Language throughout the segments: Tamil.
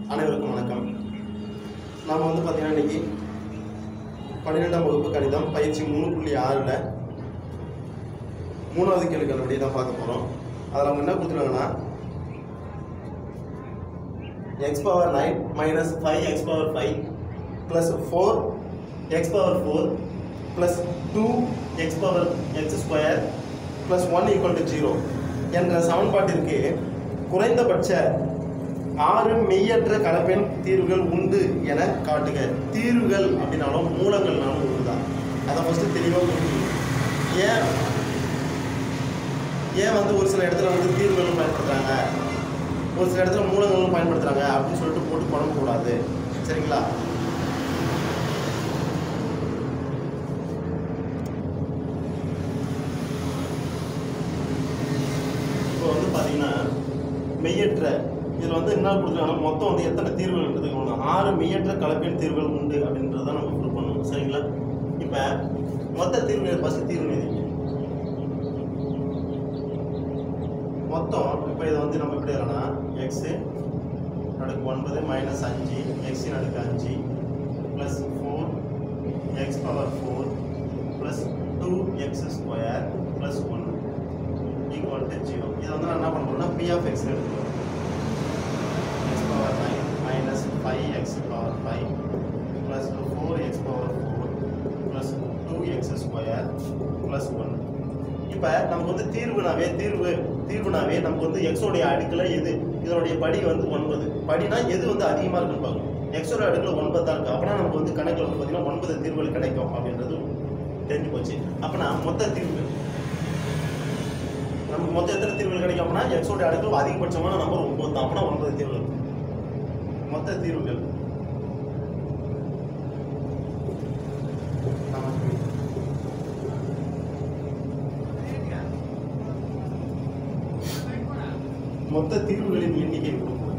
அனைவருக்கும் வணக்கம் நாம் வந்து பார்த்தீங்கன்னா இன்னைக்கு பன்னிரெண்டாம் வகுப்பு கணிதம் பயிற்சி மூணு புள்ளி ஆறில் மூணாவது கேள்வி கண்டுபிடி தான் பார்க்க போகிறோம் அதில் அவங்க என்ன கொடுத்துருக்காங்கன்னா x power nine minus five x power five plus four x power four plus two x power x square plus one equal to zero என்ற சமன்பாட்டிற்கு குறைந்தபட்ச ஆறு மெய்யற்ற கலப்பெண் தீர்வுகள் உண்டு என காட்டுக தீர்வுகள் அப்படின்னாலும் மூலங்கள்னாலும் ஒன்று தான் அதை ஃபஸ்ட்டு தெளிவாக புரிஞ்சுக்கணும் ஏன் ஏன் வந்து ஒரு சில இடத்துல வந்து தீர்வுகளும் பயன்படுத்துகிறாங்க ஒரு சில இடத்துல மூலங்களும் பயன்படுத்துகிறாங்க அப்படின்னு சொல்லிட்டு போட்டு குழம்பக்கூடாது சரிங்களா இப்போ வந்து பார்த்தீங்கன்னா மெய்யற்ற இதில் வந்து என்ன கொடுத்துருக்காங்கன்னா மொத்தம் வந்து எத்தனை தீர்வுகள் ஒன்று ஆறு மெய்யற்ற கலப்பெண் தீர்வுகள் உண்டு அப்படின்றத நம்ம ப்ரூவ் பண்ணணும் சரிங்களா இப்போ மொத்த தீர்வு ஃபஸ்ட்டு தீர்வு எதுங்க மொத்தம் இப்போ இதை வந்து நம்ம எப்படி எழுதலாம் எக்ஸு நடுக்கு ஒன்பது மைனஸ் அஞ்சு எக்ஸின் அடுக்கு அஞ்சு plus four x power four plus two x square plus one equal to zero இதை வந்து நான் என்ன பண்ணுறோம்னா பி ஆஃப் எக்ஸ் எடுத்துக்கிறோம் x power nine minus five x power five plus four x power four plus two x square plus one இப்போ நமக்கு வந்து தீர்வுனாவே தீர்வு தீர்வுனாவே நமக்கு வந்து எக்ஸோடைய அடுக்கில் எது இதனுடைய படி வந்து ஒன்பது படினா எது வந்து அதிகமாக இருக்குன்னு பார்க்கணும் எக்ஸோட அடுக்கில் ஒன்பது தான் இருக்குது அப்போனா நமக்கு வந்து கணக்கில் வந்து பார்த்தீங்கன்னா ஒன்பது தீர்வுகள் கிடைக்கும் அப்படின்றது தெரிஞ்சு போச்சு அப்போனா மொத்த தீர்வு நமக்கு மொத்தம் எத்தனை தீர்வுகள் கிடைக்கும் அப்படின்னா எக்ஸோட அடுக்கில் அதிகபட்சமான நம்பர் ஒன்பது தான் அப்படின்னா ஒன்பது தீர்வுகள் மொத்த தீர்வுகள் நமக்கு மொத்த தீர்வுகளின் எண்ணிக்கை கொடுக்கும்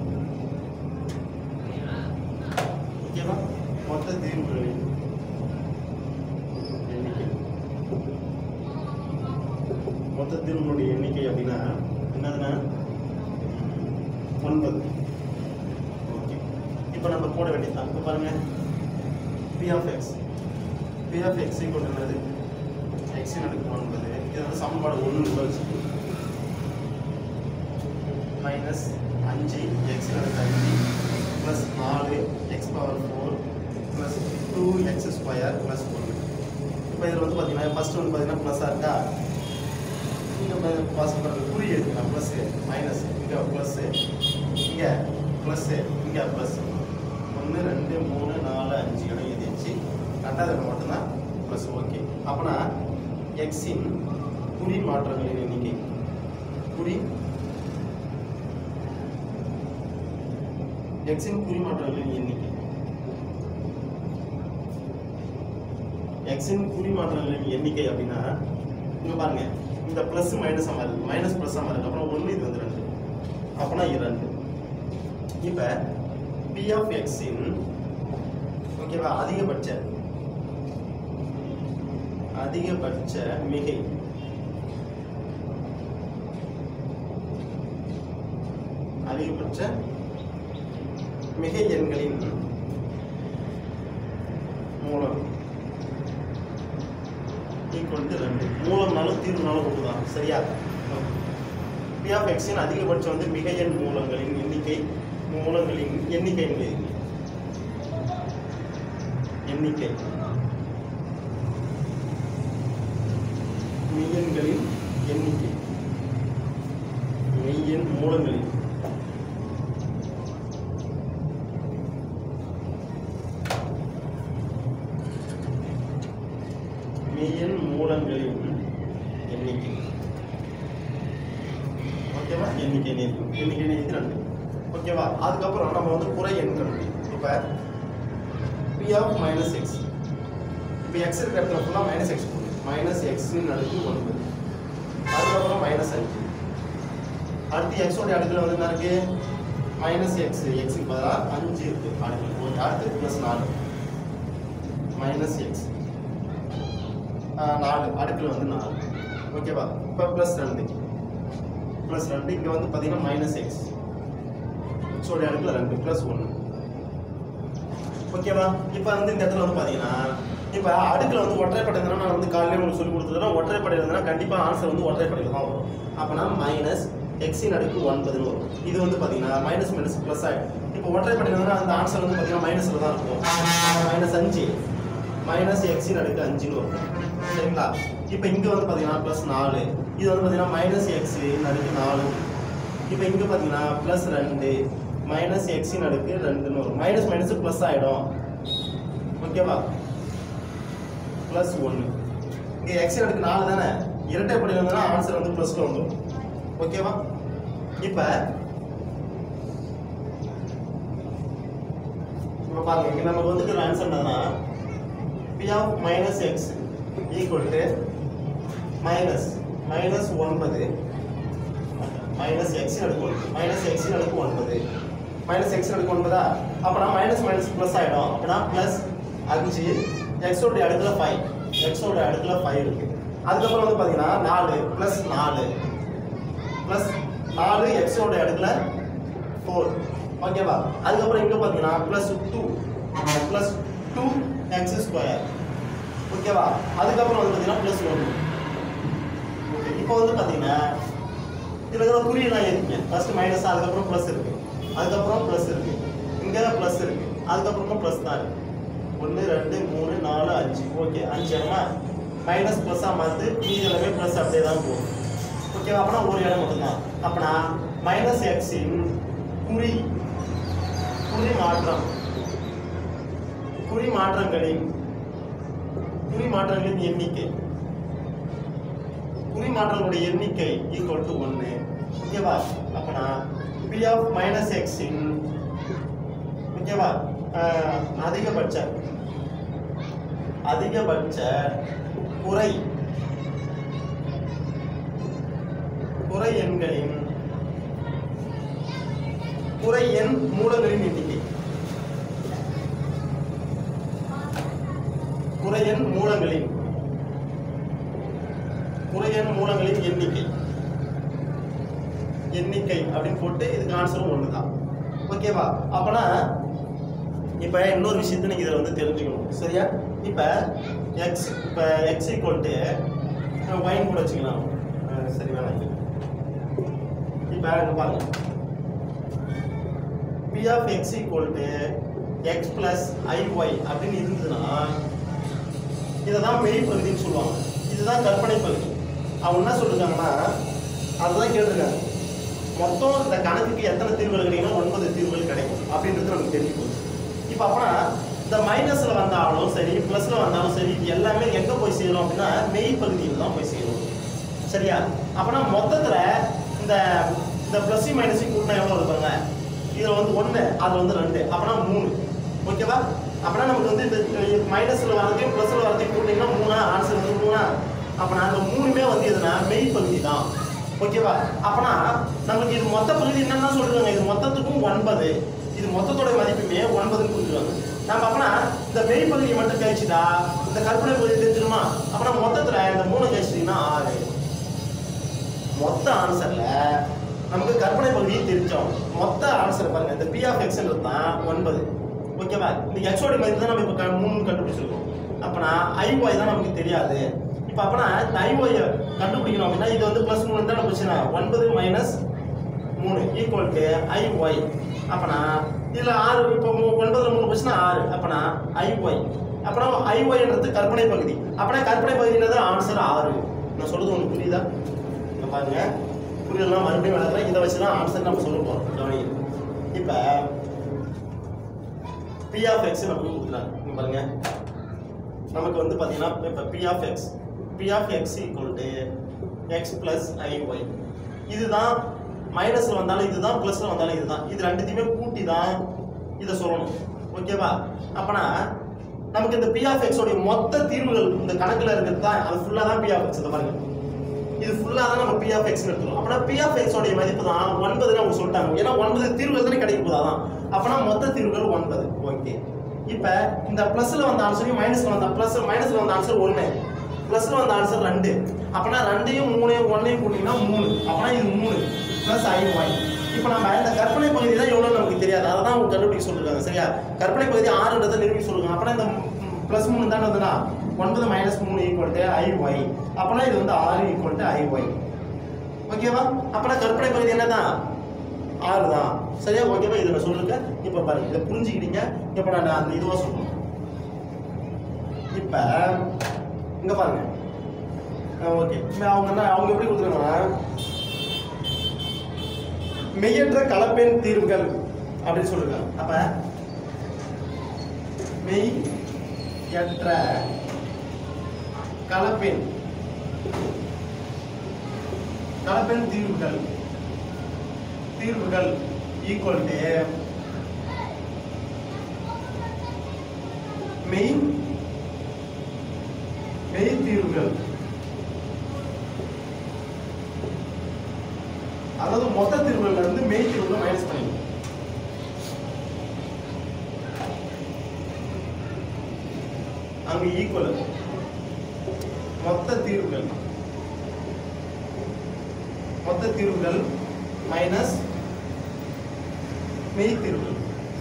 ஓகேவா மொத்த தீர்வுகளின் எண்ணிக்கை மொத்த தீர்வுகளுடைய எண்ணிக்கை அப்படின்னா என்னதுன்னா ஒன்பது ஓகே இப்போ நம்ம போட வேண்டியதுதான் இப்போ பாருங்க B of x B of x equal என்னது எக்ஸின் அடுக்கு ஒன்பது இது வந்து சமன்பாடு ஒன்று வச்சு மைனஸ் அஞ்சு எக்ஸ் அடுக்கு அஞ்சு ப்ளஸ் நாலு x power four plus two x square plus ஒன்று இப்போ இதில் வந்து பார்த்தீங்கன்னா ஃபஸ்ட் வந்து பார்த்தீங்கன்னா ப்ளஸ்ஸாக இருக்கா இங்கே பாஸ் பண்ணுறது குறி எடுத்துக்கலாம் ப்ளஸ்ஸு மைனஸ் இங்கே ப்ளஸ்ஸு இங்கே ப்ளஸ்ஸு இங்கே ப்ளஸ் ஒன்று ரெண்டு மூணு நாலு அஞ்சு இடம் எழுதிச்சு ரெண்டாவது இடம் மட்டும்தான் ப்ளஸ் ஓகே அப்போனா எக்ஸின் குறி மாற்றங்களின் எண்ணிக்கை குறி எக்ஸின் குறிமாற்றங்களின் எண்ணிக்கை எக்ஸின் குறிமாற்றங்களின் எண்ணிக்கை அப்படின்னா இங்க பாருங்க இந்த பிளஸ் மைனஸ் மாதிரி மைனஸ் பிளஸ் மாதிரி அப்புறம் ஒன்று இது வந்து ரெண்டு அப்போனா இரண்டு இப்போ பி ஆஃப் எக்ஸின் ஓகேவா அதிகபட்ச அதிகபட்ச மிகை அதிகபட்ச மிகை எண்களின் மூலம் ஈக்குவல் டு ரெண்டு மூலம்னாலும் தீர்வுனாலும் ஒன்று தான் சரியா பி ஆஃப் எக்ஸின் அதிகபட்சம் வந்து மிகை எண் மூலங்களின் எண்ணிக்கை மூலங்களின் எண்ணிக்கை என்பது எண்ணிக்கை மெய்யெண்களின் எண்ணிக்கை மெய்யெண் மூலங்களின் மெய்யெண் மூலங்களின் எண்ணிக்கை ஓகேவா எண்ணிக்கை நேர்வு எண்ணிக்கை நேர்வு ரெண்டு ஓகேவா அதுக்கப்புறம் நம்ம வந்து குறை எண் கண்டுபிடிக்கும் இப்போ பி ஆஃப் மைனஸ் எக்ஸ் இப்போ எக்ஸ் இருக்கிற இடத்துல ஃபுல்லாக மைனஸ் எக்ஸ் மைனஸ் எக்ஸின் அடுக்கு ஒன்பது அதுக்கப்புறம் மைனஸ் அஞ்சு அடுத்து எக்ஸோடைய அடுக்கில் வந்து என்ன இருக்கு மைனஸ் எக்ஸ் எக்ஸுக்கு பதிலாக அஞ்சு இருக்கு அடுக்கு ஓகே அடுத்து ப்ளஸ் நாலு மைனஸ் எக்ஸ் நாலு அடுக்கில் வந்து நாலு ஓகேவா இப்போ ப்ளஸ் ரெண்டு ப்ளஸ் ரெண்டு இங்கே வந்து பார்த்தீங்கன்னா மைனஸ் எக்ஸ் எக்ஸோடைய அடுக்கில் ரெண்டு ப்ளஸ் ஒன்று ஓகேவா இப்போ வந்து இந்த இடத்துல வந்து பார்த்தீங்கன்னா இப்போ அடுக்கில் வந்து ஒற்றைப்படை இருந்தா நான் வந்து காலையில உங்களுக்கு சொல்லி கொடுத்துருக்கேன் ஒற்றைப்படை இருந்தால் கண்டிப்பாக ஆன்சர் வந்து ஒற்றைப்படையில் தான் வரும் அப்போனா மைனஸ் எக்ஸின் அடுக்கு ஒன்பதுன்னு வரும் இது வந்து பார்த்தீங்கன்னா மைனஸ் மைனஸ் ப்ளஸ் ஆகிடும் இப்போ ஒற்றைப்படையில் இருந்தால் அந்த ஆன்சர் வந்து பார்த்தீங்கன்னா மைனஸில் தான் இருக்கும் மைனஸ் அஞ்சு மைனஸ் எக்ஸின் அடுக்கு அஞ்சுன்னு வரும் சரிங்களா இப்போ இங்கே வந்து பார்த்தீங்கன்னா ப்ளஸ் நாலு இது வந்து பார்த்தீங்கன்னா மைனஸ் எக்ஸின் அடுக்கு நாலு இப்போ இங்கே பார்த்தீங்கன்னா ப்ளஸ் ரெண்டு மைனஸ் எக்ஸின் அடுக்கு ரெண்டுன்னு வரும் மைனஸ் மைனஸ் ப்ளஸ் ஆகிடும் ஓகேவா ப்ளஸ் ஒன்று இங்கே எக்ஸின் அடுக்கு நாலு தானே இரட்டைப்படி வந்ததுன்னா ஆன்சர் வந்து ப்ளஸில் வந்துடும் ஓகேவா இப்போ இப்போ பாருங்க இங்கே நமக்கு வந்துட்டு ஆன்சர் என்னன்னா p of minus x equal to minus minus ஒன்பது மைனஸ் எக்ஸ் அடுக்கு ஒன்று மைனஸ் எக்ஸ் அடுக்கு ஒன்பது மைனஸ் எக்ஸ் அடுக்கு ஒன்பதா அப்போனா மைனஸ் மைனஸ் ப்ளஸ் ஆகிடும் அப்படின்னா ப்ளஸ் அஞ்சு எக்ஸோடைய அடுக்கில் ஃபைவ் எக்ஸோட அடுக்கில் ஃபைவ் இருக்கு அதுக்கப்புறம் வந்து பார்த்தீங்கன்னா நாலு ப்ளஸ் நாலு ப்ளஸ் நாலு எக்ஸோட அடுக்கில் ஃபோர் ஓகேவா அதுக்கப்புறம் இங்கே பார்த்தீங்கன்னா plus two plus two x square ஓகேவா அதுக்கப்புறம் வந்து பார்த்தீங்கன்னா ப்ளஸ் ஒன்று ஓகே இப்போ வந்து பார்த்தீங்கன்னா இதில் இருக்கிற குறியெல்லாம் இருக்குங்க ஃபர்ஸ்ட் மைனஸ் அதுக்கப்புறம் ப்ளஸ் இருக்கு அதுக்கப்புறம் ப்ளஸ் இருக்கு இங்கே ப்ளஸ் இருக்கு அதுக்கப்புறமா ப்ளஸ் தான் இருக்கு ஒன்று ரெண்டு மூணு நாலு அஞ்சு ஓகே அஞ்சு இடமா மைனஸ் ப்ளஸ்ஸாக மாற்று மீதி எல்லாமே ப்ளஸ் அப்படியே தான் போகும் ஓகே அப்பனா ஒரு இடம் மட்டும்தான் அப்பனா மைனஸ் எக்ஸின் குறி குறி மாற்றம் குறி மாற்றங்களின் குறி மாற்றங்களின் எண்ணிக்கை குறி மாற்றங்களுடைய எண்ணிக்கை ஈக்குவல் டு ஒன்று ஓகேவா அப்பனா பி ஆஃப் மைனஸ் எக்ஸின் ஓகேவா அஹ், அதிகபட்ச அதிகபட்ச குறை குறை எண்களின் குறை எண் மூலங்களின் எண்ணிக்கை குறை எண் மூலங்களின் குறையன் மூலங்களின் எண்ணிக்கை எண்ணிக்கை அப்படின்னு போட்டு இதுக்கு ஆன்சரும் ஒன்று தான் ஓகேவா அப்பனா இப்போ இன்னொரு விஷயத்தை நீங்கள் இதில் வந்து தெரிஞ்சுக்கணும் சரியா இப்போ எக்ஸ் இப்போ எக்ஸ் ஈக்குவல் டு ஒயின் கூட வச்சுக்கலாம் அஹ் சரி வேணாம் இப்போ இங்க பாருங்க B of x equal to x plus i y அப்படின்னு இருந்ததுன்னா இதை தான் மெய் பகுதின்னு சொல்லுவாங்க இதுதான் கற்பனை பகுதி அவங்க என்ன சொல்லிருக்காங்கன்னா அதுதான் கேட்டிருக்காங்க மொத்தம் இந்த கணக்குக்கு எத்தனை தீர்வுகள் கிடைக்குன்னா ஒன்பது தீர்வுகள் கிடைக்கும் அப்படின்றது நமக்கு தெரிஞ்சு போச்சு இப்போ அப்பனா இந்த மைனஸில் வந்தாலும் சரி ப்ளஸில் வந்தாலும் சரி இது எல்லாமே எங்கே போய் சேரும் அப்படின்னா மெய் பகுதியில் தான் போய் சேரும் சரியா அப்பனா மொத்தத்தில் இந்த இந்த ப்ளஸ்ஸையும் மைனஸையும் கூட்டினா எவ்வளோ இருப்பாங்க இதில் வந்து ஒன்று அதில் வந்து ரெண்டு அப்பனா மூணு ஓகேவா அப்பனா நமக்கு வந்து இந்த மைனஸில் வரதையும் ப்ளஸில் வரதையும் கூட்டிங்கன்னா மூணா ஆன்சர் வந்து மூணா அப்பனா அந்த மூணுமே வந்து எதுனா மெய் பகுதி தான் ஓகேவா அப்பனா நமக்கு இது மொத்த பகுதி என்னன்னா சொல்றாங்க இது மொத்தத்துக்கும் ஒன்பது இது மொத்தத்தோட மதிப்புமே ஒன்பதுன்னு கொடுத்துருவாங்க நம்ம அப்பனா இந்த மெய் பகுதியை மட்டும் கழிச்சுட்டா இந்த கற்பனை பகுதி தெரிஞ்சிருமா அப்பனா மொத்தத்துல இந்த மூணு கழிச்சிட்டீங்கன்னா ஆறு மொத்த ஆன்சர்ல நமக்கு கற்பனை பகுதியை தெரிஞ்சோம் மொத்த ஆன்சர் பாருங்க இந்த பி ஆஃப் எக்ஸ்ன்றது தான் ஒன்பது ஓகேவா இந்த எக்ஸோட மதிப்பு தான் நம்ம இப்போ க- மூணு கண்டுபிடிச்சிருக்கோம் அப்பனா ஐஒய் தான் நமக்கு தெரியாது இப்போ அப்பனா இந்த ஐஒய் கண்டுபிடிக்கணும் அப்படின்னா இது வந்து ப்ளஸ் மூணு தான் பிரச்சனை ஒன்பது மைனஸ் மூணு ஈக்குவல் டு ஐஒய் அப்பனா இதில் ஆறு இப்போ மூ- ஒன்பதுல மூணு பிரச்சனை ஆறு அப்பனா ஐஒய் அப்புறம் ஐஒய்ன்றது கற்பனை பகுதி அப்பனா கற்பனை பகுதின்றது ஆன்சர் ஆறு நான் சொல்றது உங்களுக்கு புரியுதா இங்க பாருங்க புரியலாம் மறுபடியும் விளக்குறேன் இதை வச்சு தான் ஆன்சர் நம்ம சொல்ல போகிறோம் கவனிங்க இப்போ பி ஆஃப் எக்ஸ் நமக்கு கொடுக்குறாங்க இங்க பாருங்க நமக்கு வந்து பார்த்தீங்கன்னா இப்போ p of x B of x equal to x plus i y இதுதான் மைனஸில் வந்தாலும் இதுதான் ப்ளஸில் வந்தாலும் இதுதான் இது ரெண்டுத்தையுமே கூட்டி தான் இதை சொல்லணும் ஓகேவா அப்பனா நமக்கு இந்த பி ஆஃப் எக்ஸோடைய மொத்த தீர்வுகள் இந்த கணக்கில் இருக்கிறது தான் அது ஃபுல்லாக தான் பி ஆஃப் எக்ஸ் இந்த பாருங்க இது ஃபுல்லாக தான் நம்ம பி ஆஃப் எக்ஸ் எடுத்துக்கணும் அப்பனா பி ஆஃப் எக்ஸ் உடைய மதிப்பு தான் ஒன்பதுன்னு அவங்க சொல்லிட்டாங்க ஏன்னா ஒன்பது தீர்வுகள் தானே கிடைக்க போதா தான் அப்பனா மொத்த தீர்வுகள் ஒன்பது ஓகே இப்போ இந்த ப்ளஸ்ல வந்த ஆன்சரையும் மைனஸ்ல வந்த ப்ளஸ் மைனஸ்ல வந்த ஆன்சர் ஒன்று ப்ளஸ்ல வந்த ஆன்சர் ரெண்டு அப்பனா ரெண்டையும் மூணையும் ஒன்னையும் கூட்டிங்கன்னா மூணு அப்பனா இது மூணு ப்ளஸ் ஐ ஒய் இப்போ நம்ம இந்த கற்பனை பகுதி தான் எவ்வளோ நமக்கு தெரியாது அதை தான் அவங்க கண்டுபிடிக்க சொல்லிருக்காங்க சரியா கற்பனை பகுதி ஆறுன்றதை நிரூபிக்க சொல்லுங்க அப்பனா இந்த ப்ளஸ் மூணு தானே வந்துனா ஒன்பது மைனஸ் மூணு ஈக்குவல் டு ஐ ஒய் அப்பனா இது வந்து ஆறு ஈக்குவல் டு ஐ ஒய் ஓகேவா அப்பனா கற்பனை பகுதி என்னதான் ஆறு தான் சரியா ஓகேவா இதை நான் சொல்லுங்க இப்போ பாருங்க இதை புரிஞ்சுக்கிட்டீங்க இப்போ நான் அந்த இதுவாக சொல்லணும் இப்போ இங்க பாருங்க ஓகே அவங்க என்ன அவங்க எப்படி கொடுத்துருக்காங்கன்னா மெய்யற்ற கலப்பெண் தீர்வுகள் அப்படின்னு சொல்லிருக்காங்க அப்ப மெய்யற்ற கலப்பெண் கலப்பெண் தீர்வுகள் தீர்வுகள் ஈக்குவல் டு மெய் மெய் தீர்வுகள் அதாவது மொத்த தீர்வுகள்ல இருந்து மெய் தீர்வுகளை மைனஸ் பண்ணிக்கணும் அங்க ஈக்குவல் மொத்த தீர்வுகள் மொத்த தீர்வுகள் மைனஸ் மெய் தீர்வுகள்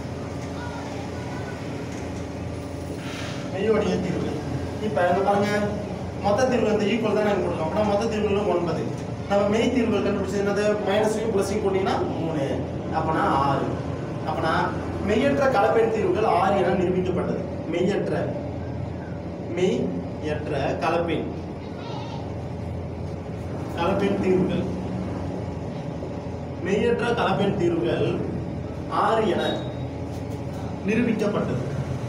மெய்யோடைய தீர்வுகள் இப்ப என்ன பாருங்க மொத்த தீர்வுகள் இந்த ஈக்குவல் தான் எனக்கு கொடுக்கும் அப்படின்னா மொத்த தீர்வுகள் ஒன்பது நம்ம மெய் தீர்வுகள் கண்டுபிடிச்சது என்னது மைனஸையும் ப்ளஸையும் கூட்டிங்கன்னா மூணு அப்பனா ஆறு அப்பனா மெய்யற்ற கலப்பெண் தீர்வுகள் ஆறு என நிரூபிக்கப்பட்டது மெய்யற்ற மெய்யற்ற கலப்பெண் கலப்பெண் தீர்வுகள் மெய்யற்ற கலப்பெண் தீர்வுகள் ஆறு என நிரூபிக்கப்பட்டது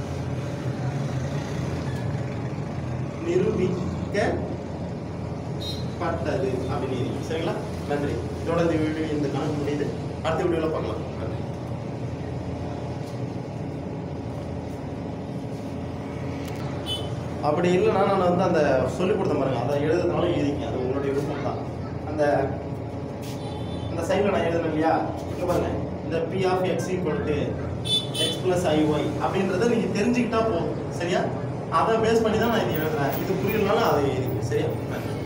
நிரூபிக்கப்பட்டது அப்படின்னு எழுதி. சரிங்களா நன்றி இதோட இந்த வீடியோ இந்த கணக்கு முடியுது அடுத்த வீடியோவில் பார்க்கலாம் நன்றி அப்படி இல்லைன்னா நான் வந்து அந்த சொல்லிக் கொடுத்த பாருங்க அதை எழுதுறதுனால எழுதிங்க அது உங்களுடைய விருப்பம் தான் அந்த அந்த சைடில் நான் எழுதுனேன் இல்லையா இங்கே பாருங்க இந்த p of x equal to x plus i y அப்படின்றத நீங்கள் தெரிஞ்சுக்கிட்டா போதும் சரியா அதை பேஸ் பண்ணி தான் நான் இது எழுதுறேன் இது புரியலனாலும் அதை எழுதிங்க சரியா நன்றி